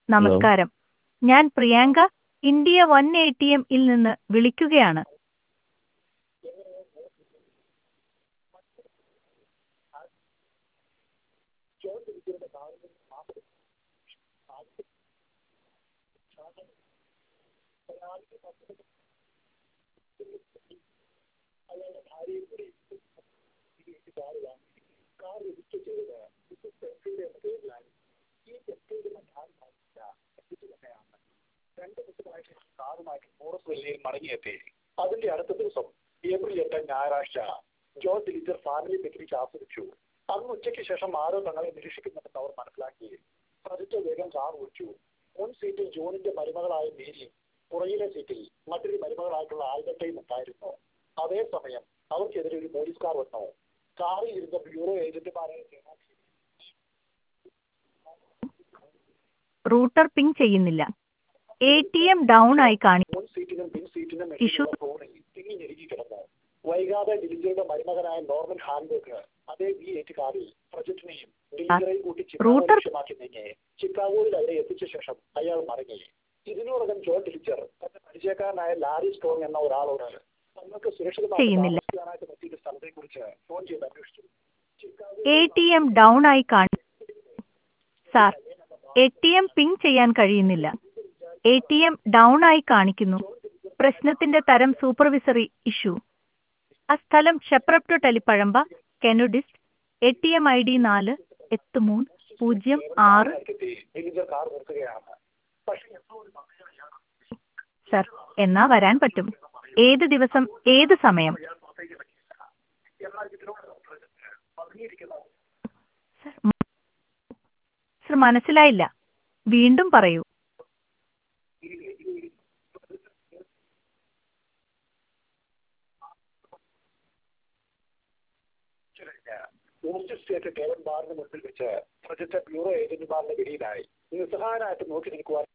നമസ്കാരം ഞാൻ Priyanka India one A T എമ്മിൽ നിന്ന് വിളിക്കുകയാണ് കാറുമായിട്ട് ഫോറസ്റ്റ് വെല്ലിയിൽ മടങ്ങിയെത്തി അതിന്റെ അടുത്ത ദിവസം ഏപ്രിൽ എട്ട് ഞായറാഴ്ച ജോ ദിലിജർ ഫാമിലി പിക്നിക് ആസ്വദിച്ചു അന്ന് ഉച്ചയ്ക്ക് ശേഷം ആരോ തങ്ങളെ നിരീക്ഷിക്കുന്നുണ്ടെന്ന് അവർ മനസ്സിലാക്കി പ്രജിറ്റ വേഗം കാർ ഓടിച്ചു മുൻ സീറ്റിൽ ജോണിന്റെ മരുമകളായ മേരി പുറകിലെ സീറ്റിൽ മറ്റൊരു മരുമകളായിട്ടുള്ള ആൽബർട്ടയും ഉണ്ടായിരുന്നു അതേസമയം അവർക്കെതിരെ ഒരു പോലീസ് കാർ വന്നു കാറിൽ ഇരുന്ന ബ്യൂറോ ഏജന്റുമാരെ റൂട്ടർ പിങ് ചെയ്യുന്നില്ല എ ടി എം ഡൗൺ ആയി കാണി മുൻ സീറ്റിനും പിൻ സീറ്റിനും ഇഷ്യൂ ഫോണിൽ തിങ്ങി ഞെരുങ്ങി കിടന്നു വൈകാതെ ഡിലിജറുടെ മരുമകനായ നോർമൻ ഹാൻബർഗ് അതേ വി എയ്റ്റ് കാറിൽ പ്രൊജക്ടിനെയും ഡിലിജറെയും കൂട്ടി ചിക്കാഗോ റൂട്ടർ- ലക്ഷ്യമാക്കി നീങ്ങി ചിക്കാഗോയിൽ അവരെ എത്തിച്ച ശേഷം അയാൾ മടങ്ങി ഇതിനോടകം ജോ ഡിലിജർ തന്റെ പരിചയക്കാരനായ ലാരി സ്ട്രോങ് എന്ന ഒരാളോട് തങ്ങൾക്ക് സുരക്ഷിതമായി ചെയ്യുന്നില്ല. താമസിക്കാനായിട്ട് പറ്റിയ സ്ഥലത്തെ കുറിച്ച് ഫോൺ ചെയ്ത് അന്വേഷിച്ചു Chicago A T M down ആയി കാണി sir A T M ping ചെയ്യാൻ കഴിയുന്നില്ല എ ടി എം ഡൗൺ ആയി കാണിക്കുന്നു പ്രശ്നത്തിന്റെ തരം സൂപ്പർവിസറി ഇഷ്യൂ ആ സ്ഥലം ഷെപ്രപ്റ്റോ ടെലിപ്പഴമ്പ കെനുഡിസ്റ്റ് A T M I D നാല് എട്ട് മൂന്ന് പൂജ്യം ആറ് എത്തി ഡിലിജർ കാർ നിർത്തുകയാണ് പക്ഷേ എന്തോ ഒരു മന്ത്രിയാണ് അയാൾ സർ എന്നാ വരാൻ പറ്റും ഏത് ദിവസം ഏത് സമയം അയാൾ പുറത്തേക്ക് പറ്റിയില്ല എന്നാൽ ഇതിനോടകം പ്രൊജക്ട് പതുങ്ങിയിരിക്കുന്ന സർ മ- സർ മനസ്സിലായില്ല വീണ്ടും പറയൂ പോസ്റ്റ് സ്റ്റേറ്റ് കെവൻ ബാറിന് മുൻപിൽ വെച്ച് പ്രൊജക്ട് ബ്യൂറോ ഏജന്റുമാരുടെ പിടിയിലായി നിസ്സഹായനായിട്ട് നോക്കി നിൽക്കുവാൻ